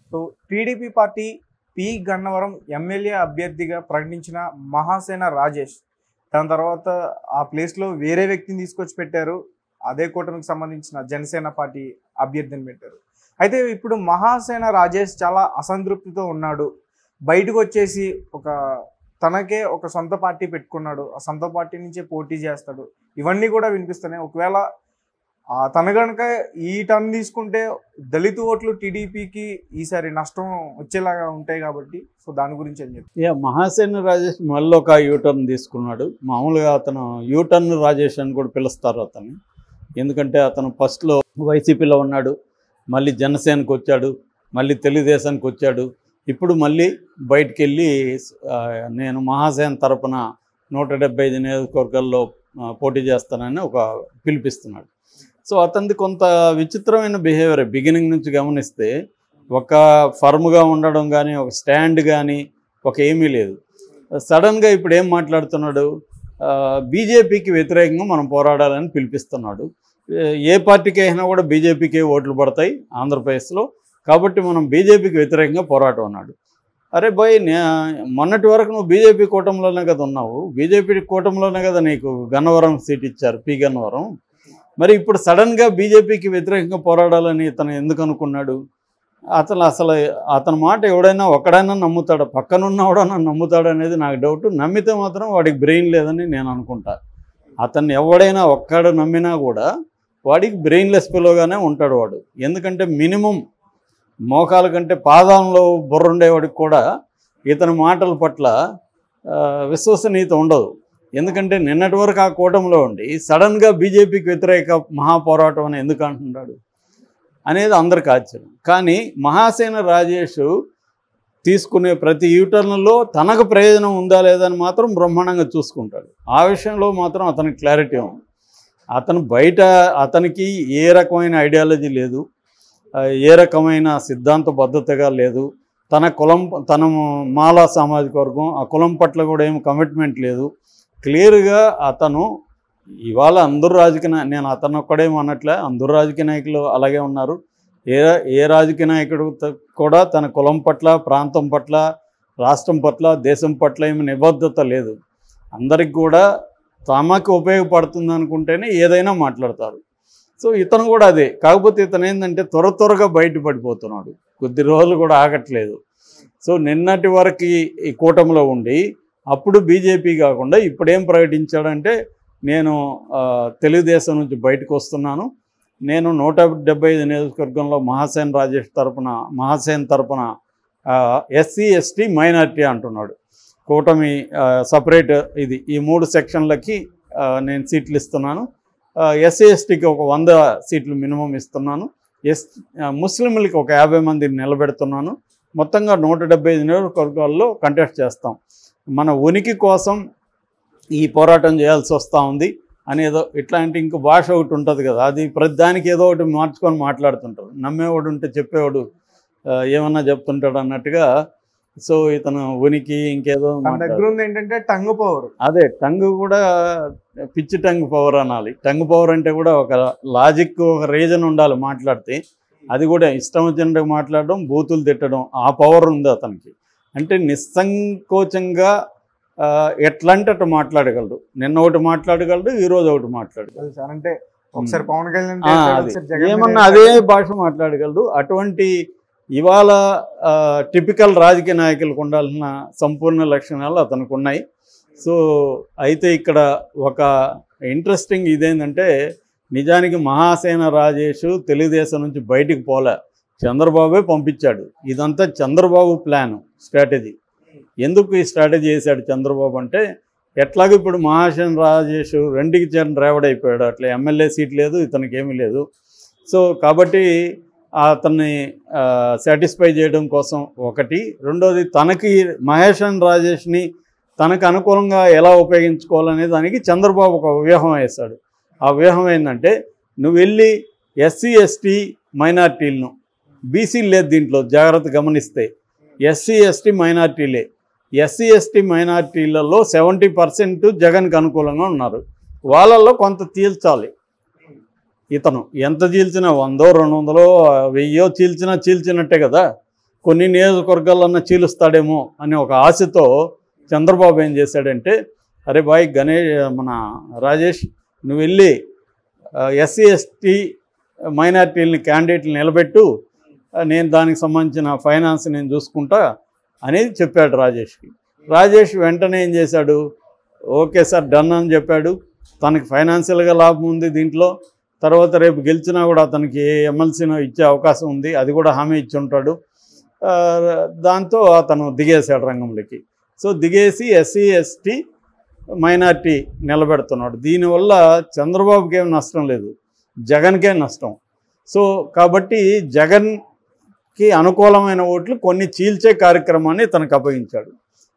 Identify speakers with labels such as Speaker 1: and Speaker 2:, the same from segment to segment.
Speaker 1: So TDP party P Gannavaram MLA అభ్యర్థిగా ప్రకటించిన మహాసేన రాజేష్ దాని తర్వాత ఆ ప్లేస్లో వేరే వ్యక్తిని తీసుకొచ్చి పెట్టారు అదే కూటమికి సంబంధించిన జనసేన పార్టీ అభ్యర్థిని పెట్టారు అయితే ఇప్పుడు మహాసేన రాజేష్ చాలా అసంతృప్తితో ఉన్నాడు బయటకు వచ్చేసి ఒక తనకే ఒక సొంత పార్టీ పెట్టుకున్నాడు ఆ సొంత పార్టీ నుంచే పోటీ చేస్తాడు ఇవన్నీ కూడా వినిపిస్తున్నాయి ఒకవేళ ఆ తన కనుక ఈ టర్న్ తీసుకుంటే దళిత ఓట్లు టీడీపీకి ఈసారి నష్టం వచ్చేలాగా ఉంటాయి కాబట్టి సో దాని గురించి అని చెప్పి
Speaker 2: యా మహాసేన రాజేష్ మళ్ళీ ఒక యూటర్న్ తీసుకున్నాడు మామూలుగా అతను యూటర్న్ రాజేష్ అని కూడా పిలుస్తారు అతన్ని ఎందుకంటే అతను ఫస్ట్లో వైసీపీలో ఉన్నాడు మళ్ళీ జనసేనకు వచ్చాడు మళ్ళీ తెలుగుదేశానికి వచ్చాడు ఇప్పుడు మళ్ళీ బయటికి వెళ్ళి ఆ, నేను మహాసేన తరపున నూట డెబ్బై ఐదు నియోజకవర్గాల్లో ఆ, పోటీ చేస్తానని ఒక పిలిపిస్తున్నాడు సో అతనిది కొంత విచిత్రమైన బిహేవియర్ బిగినింగ్ నుంచి గమనిస్తే ఒక ఫర్మ్గా ఉండడం కానీ ఒక స్టాండ్ కానీ ఒక ఏమీ లేదు సడన్గా ఇప్పుడు ఏం మాట్లాడుతున్నాడు బీజేపీకి వ్యతిరేకంగా మనం పోరాడాలని పిలిపిస్తున్నాడు ఏ- ఏ పార్టీకి అయినా కూడా బీజేపీకే ఓట్లు పడతాయి ఆంధ్రప్రదేశ్లో కాబట్టి మనం బీజేపీకి వ్యతిరేకంగా పోరాటం అన్నాడు అరే బాయ్ నే మొన్నటి వరకు నువ్వు బీజేపీ కూటమిలోనే కదా ఉన్నావు బీజేపీ కూటమిలోనే కదా నీకు గన్నవరం సీట్ ఇచ్చారు పి గన్నవరం మరి ఇప్పుడు సడన్గా బీజేపీకి వ్యతిరేకంగా పోరాడాలని ఇతను ఎందుకు అనుకున్నాడు అతను అసలు అతని మాట ఎవడైనా ఒక్కడైనా నమ్ముతాడు పక్కనున్న ఎవడైనా నమ్ముతాడు అనేది నాకు డౌట్ నమ్మితే మాత్రం వాడికి బ్రెయిన్ లేదని నేను అనుకుంటా అతన్ని ఎవడైనా ఒక్కడు నమ్మినా కూడా వాడికి బ్రెయిన్లెస్ పిలోగానే ఉంటాడు వాడు ఎందుకంటే మినిమం మోకాల కంటే పాదంలో బుర్ర ఉండేవాడికి కూడా ఇతని మాటల పట్ల ఆ, విశ్వసనీయత ఉండదు ఎందుకంటే నిన్నటి వరకు ఆ కూటమిలో ఉండి సడన్గా బీజేపీకి వ్యతిరేక మహాపోరాటం అని ఎందుకు అంటున్నాడు అనేది అందరికి ఆశ్చర్యం కానీ మహాసేన రాజేష్ తీసుకునే ప్రతి యూటర్న్లో తనకు ప్రయోజనం ఉందా లేదా అని మాత్రం బ్రహ్మాండంగా చూసుకుంటాడు ఆ విషయంలో మాత్రం అతనికి క్లారిటీ ఉంది అతను బయట అతనికి ఏ రకమైన ఐడియాలజీ లేదు ఆ, ఏ రకమైన సిద్ధాంత బద్ధతగా లేదు తన కులం తన మాలా సామాజిక వర్గం ఆ కులం పట్ల కూడా ఏం కమిట్మెంట్ లేదు క్లియర్గా అతను ఇవాళ అందరూ రాజకీయ నాయ- నేను అతను ఒక్కడేమో అనట్లే అందరూ రాజకీయ నాయకులు అలాగే ఉన్నారు ఏ ఏ రాజకీయ నాయకుడు త- కూడా తన కులం పట్ల ప్రాంతం పట్ల రాష్ట్రం పట్ల దేశం పట్ల ఏమి నిబద్ధత లేదు అందరికి కూడా తమకు ఉపయోగపడుతుంది అనుకుంటేనే ఏదైనా మాట్లాడతారు సో ఇతను కూడా అదే కాకపోతే ఇతను ఏంటంటే త్వర త్వరగా బయటపడిపోతున్నాడు కొద్ది రోజులు కూడా ఆగట్లేదు సో నిన్నటి వరకు ఈ- ఈ కూటమిలో ఉండి అప్పుడు బీజేపీ కాకుండా ఇప్పుడు ఏం ప్రకటించాడంటే నేను ఆ, తెలుగుదేశం నుంచి బయటకు వస్తున్నాను నేను నూట డెబ్బై ఐదు నియోజకవర్గంలో మహాసేన్ రాజేష్ తరపున మహాసేన్ తరపున ఎస్సీ ఎస్టీ మైనారిటీ అంటున్నాడు కూటమి సపరేట్ ఇది ఈ మూడు సెక్షన్లకి ఆ, నేను సీట్లు ఇస్తున్నాను ఎస్సీ ఎస్టీకి ఒక వంద సీట్లు మినిమం ఇస్తున్నాను ఎస్ ఆ, ముస్లింలకి ఒక యాభై మందిని నిలబెడుతున్నాను మొత్తంగా నూట డెబ్బై ఐదు నియోజకవర్గాల్లో కంటెస్ట్ చేస్తాం మన ఉనికి కోసం ఈ పోరాటం చేయాల్సి వస్తూ ఉంది అనేదో ఇట్లాంటి ఇంకో భాష ఒకటి ఉంటుంది కదా అది ప్రతి దానికి ఏదో ఒకటి మార్చుకొని మాట్లాడుతుంటారు నమ్మేవాడు ఉంటే చెప్పేవాడు ఆ, ఏమన్నా చెప్తుంటాడు అన్నట్టుగా సో ఇతను ఉనికి ఇంకేదో
Speaker 1: తన దగ్గర
Speaker 2: మాట్లాడు-
Speaker 1: ఉంది ఏంటంటే టంగ్ పవర్
Speaker 2: అదే టంగ్ కూడా పిచ్చి టంగ్ పవర్ అనాలి టంగ్ పవర్ అంటే కూడా ఒక లాజిక్ ఒక రీజన్ ఉండాలి మాట్లాడితే అది కూడా ఇష్టం వచ్చినట్టు మాట్లాడడం బూతులు తిట్టడం ఆ పవర్ ఉంది అతనికి అంటే నిస్సంకోచంగా ఆ, ఎట్లంటే అటు మాట్లాడగలడు నిన్న ఒకటి మాట్లాడగలడు ఈ రోజు ఒకటి మాట్లాడగలడు
Speaker 1: సార్ అంటే ఒకసారి పవన్ కళ్యాణ్
Speaker 2: ఆ,
Speaker 1: చేశాడు,
Speaker 2: అది
Speaker 1: ఒకసారి జగన్ మీద
Speaker 2: ఏమన్నా
Speaker 1: చేశాడు.
Speaker 2: అదే భాష మాట్లాడగలడు అటువంటి ఇవాళ టిపికల్ రాజకీయ నాయకులకు ఉండాల్సిన సంపూర్ణ లక్షణాలు అతనికి ఉన్నాయి సో అయితే ఇక్కడ ఒక ఇంట్రెస్టింగ్ ఇదేంటంటే నిజానికి మహాసేన రాజేష్ తెలుగుదేశం నుంచి బయటికి పోలే చంద్రబాబే పంపించాడు ఇదంతా చంద్రబాబు ప్లాన్ స్ట్రాటజీ ఎందుకు ఈ స్ట్రాటజీ చేశాడు చంద్రబాబు అంటే ఎట్లాగో ఇప్పుడు మహాసేన రాజేష్ రెండుకి చేరిన డ్రైవర్ అయిపోయాడు అట్లా ఎమ్మెల్యే సీట్ లేదు ఇతనికి ఏమీ లేదు సో కాబట్టి అతన్ని సాటిస్ఫై చేయడం కోసం ఒకటి రెండోది తనకి మహేషన్ రాజేష్ని తనకు అనుకూలంగా ఎలా ఉపయోగించుకోవాలనే దానికి చంద్రబాబు ఒక వ్యూహం వేశాడు ఆ వ్యూహం ఏంటంటే నువ్వు వెళ్ళి ఎస్సీ ఎస్టీ మైనార్టీలను బీసీలు లేదు దీంట్లో జాగ్రత్త గమనిస్తే ఎస్సీ ఎస్టీ మైనార్టీలే ఎస్సీ ఎస్టీ మైనార్టీలలో సెవెంటీ పర్సెంట్ జగన్కి అనుకూలంగా ఉన్నారు వాళ్ళల్లో కొంత తీల్చాలి ఇతను ఎంత చీల్చినా వందో రెండు వందలో వెయ్యో చీల్చినా చీల్చినట్టే కదా కొన్ని నియోజకవర్గాలన్నా చీలుస్తాడేమో అనే ఒక ఆశతో చంద్రబాబు ఏం చేశాడంటే అరే బాయ్ గణేష్ మన రాజేష్ నువ్వు వెళ్ళి ఎస్సీ ఎస్టీ మైనార్టీలని క్యాండిడేట్లు నిలబెట్టు ఆ, నేను దానికి సంబంధించిన ఫైనాన్స్ నేను చూసుకుంటా అనేది చెప్పాడు రాజేష్కి రాజేష్ వెంటనే ఏం చేశాడు ఓకే సార్ డన్ అని చెప్పాడు తనకి ఫైనాన్షియల్గా లాభం ఉంది దీంట్లో తర్వాత రేపు గెలిచినా కూడా అతనికి ఎమ్మెల్సీనో ఇచ్చే అవకాశం ఉంది అది కూడా హామీ ఇచ్చి ఉంటాడు ఆ, దాంతో అతను దిగేశాడు రంగంలోకి సో దిగేసి ఎస్సీ ఎస్టీ మైనార్టీ నిలబెడుతున్నాడు దీనివల్ల చంద్రబాబుకి ఏం నష్టం లేదు జగన్కే నష్టం సో కాబట్టి జగన్కి అనుకూలమైన ఓట్లు కొన్ని చీల్చే కార్యక్రమాన్ని తనకు అప్పగించాడు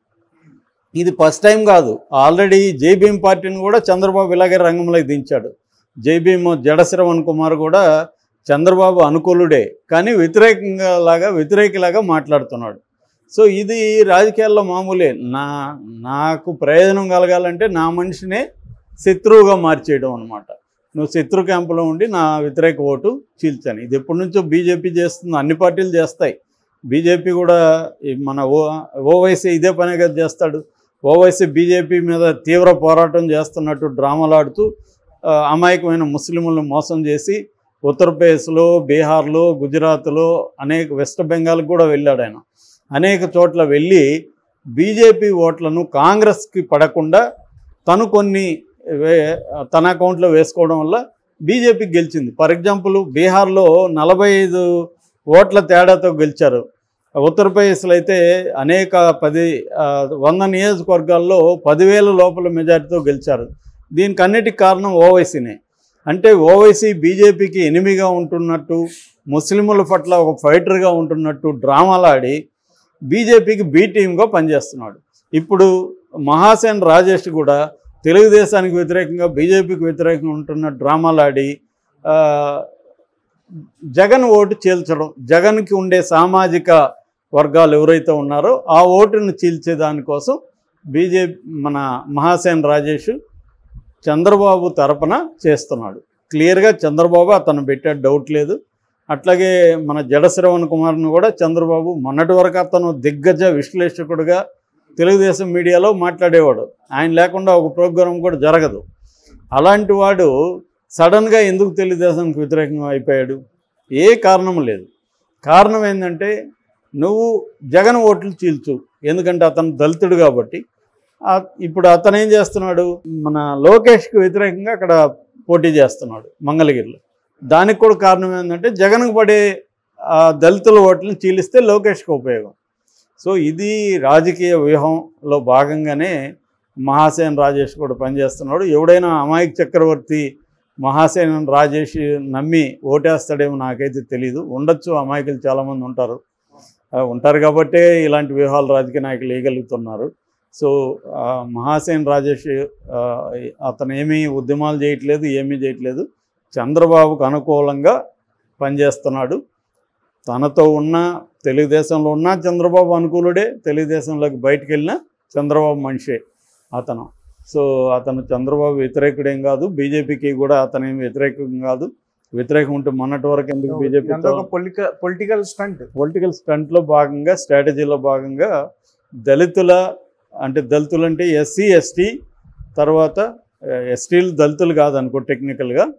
Speaker 2: ఇది ఫస్ట్ టైం కాదు ఆల్రెడీ జైభీం పార్టీని కూడా చంద్రబాబు ఇలాగే రంగంలోకి దించాడు జైభీం జడశ్రవణ్ కుమార్ కూడా చంద్రబాబు అనుకూలుడే కానీ వ్యతిరేకంగా లాగా వ్యతిరేకిలాగా మాట్లాడుతున్నాడు సో ఇది రాజకీయాల్లో మామూలే నా నాకు ప్రయోజనం కలగాలంటే నా మనిషినే శత్రువుగా మార్చేయడం అనమాట నువ్వు శత్రు క్యాంపులో ఉండి నా వ్యతిరేక ఓటు చీల్చని ఇది ఎప్పటి నుంచో బీజేపీ చేస్తుంది అన్ని పార్టీలు చేస్తాయి బీజేపీ కూడా ఈ మన ఓ ఓవైసీ ఇదే పనిగా చేస్తాడు ఓవైసీ బీజేపీ మీద తీవ్ర పోరాటం చేస్తున్నట్టు డ్రామాలు ఆడుతూ ఆ, అమాయకమైన ముస్లింలను మోసం చేసి ఉత్తరప్రదేశ్లో బీహార్లో గుజరాత్లో అనేక వెస్ట్ బెంగాల్కి కూడా వెళ్ళాడు ఆయన అనేక చోట్ల వెళ్ళి బీజేపీ ఓట్లను కాంగ్రెస్కి పడకుండా తను కొన్ని వే తన అకౌంట్లో వేసుకోవడం వల్ల బీజేపీకి గెలిచింది ఫర్ ఎగ్జాంపుల్ బీహార్లో నలభై ఐదు ఓట్ల తేడాతో గెలిచారు ఉత్తరప్రదేశ్లో అయితే అనేక పది ఆ, వంద నియోజకవర్గాల్లో పదివేల లోపల మెజారిటీతో గెలిచారు దీనికి అన్నిటికి కారణం ఓవైసీనే అంటే ఓవైసీ బీజేపీకి ఎనిమిగా ఉంటున్నట్టు ముస్లింల పట్ల ఒక ఫైటర్గా ఉంటున్నట్టు డ్రామాలాడి బీజేపీకి బీ టీమ్గా పనిచేస్తున్నాడు ఇప్పుడు మహాసేన్ రాజేష్ కూడా తెలుగుదేశానికి వ్యతిరేకంగా బీజేపీకి వ్యతిరేకంగా ఉంటున్న డ్రామాలాడి ఆ, జగన్ ఓటు చీల్చడం జగన్కి ఉండే సామాజిక వర్గాలు ఎవరైతే ఉన్నారో ఆ ఓటును చీల్చే దానికోసం బీజేపీ మన మహాసేన్ రాజేష్ చంద్రబాబు తరపున చేస్తున్నాడు క్లియర్గా చంద్రబాబు అతను పెట్టే డౌట్ లేదు అట్లాగే మన జడశ్రవణ్ కుమార్ను కూడా చంద్రబాబు మొన్నటి వరకు అతను దిగ్గజ విశ్లేషకుడుగా తెలుగుదేశం మీడియాలో మాట్లాడేవాడు ఆయన లేకుండా ఒక ప్రోగ్రాం కూడా జరగదు అలాంటి వాడు సడన్గా ఎందుకు తెలుగుదేశానికి వ్యతిరేకంగా అయిపోయాడు ఏ కారణం లేదు కారణం ఏంటంటే నువ్వు జగన్ ఓట్లు చీల్చు ఎందుకంటే అతను దళితుడు కాబట్టి ఆ- ఇప్పుడు అతను ఏం చేస్తున్నాడు మన లోకేష్కి వ్యతిరేకంగా అక్కడ పోటీ చేస్తున్నాడు మంగళగిరిలో దానికి కూడా కారణం ఏంటంటే జగన్కు పడే ఆ దళితుల ఓట్లను చీలిస్తే లోకేష్కి ఉపయోగం సో ఇది రాజకీయ వ్యూహంలో భాగంగానే మహాసేన్ రాజేష్ కూడా పనిచేస్తున్నాడు ఎవడైనా అమాయక చక్రవర్తి మహాసేన రాజేష్ నమ్మి ఓటేస్తాడేమో నాకైతే తెలియదు ఉండొచ్చు అమాయకులు చాలామంది ఉంటారు ఆ, ఉంటారు కాబట్టే ఇలాంటి వ్యూహాలు రాజకీయ నాయకులు వేయగలుగుతున్నారు సో ఆ, మహాసేన్ రాజేష్ ఆ, అతను ఏమీ ఉద్యమాలు చేయట్లేదు ఏమీ చేయట్లేదు చంద్రబాబుకు అనుకూలంగా పనిచేస్తున్నాడు తనతో ఉన్న తెలుగుదేశంలో ఉన్న చంద్రబాబు అనుకూలుడే తెలుగుదేశంలోకి బయటికి వెళ్ళిన చంద్రబాబు మనిషే అతను సో అతను చంద్రబాబు వ్యతిరేకుడేం కాదు బీజేపీకి కూడా అతనేం వ్యతిరేకం కాదు వ్యతిరేకం ఉంటే మొన్నటి వరకు ఎందుకు
Speaker 1: ఇదంతా
Speaker 2: బీజేపీతో
Speaker 1: ఒక పొలిటికల్ పొలిటికల్ స్టంట్
Speaker 2: పొలిటికల్ స్టంట్లో భాగంగా స్ట్రాటజీలో భాగంగా దళితుల అంటే దళితులు అంటే ఎస్సీ ఎస్టీ తర్వాత ఎస్టీలు దళితులు కాదనుకో టెక్నికల్గా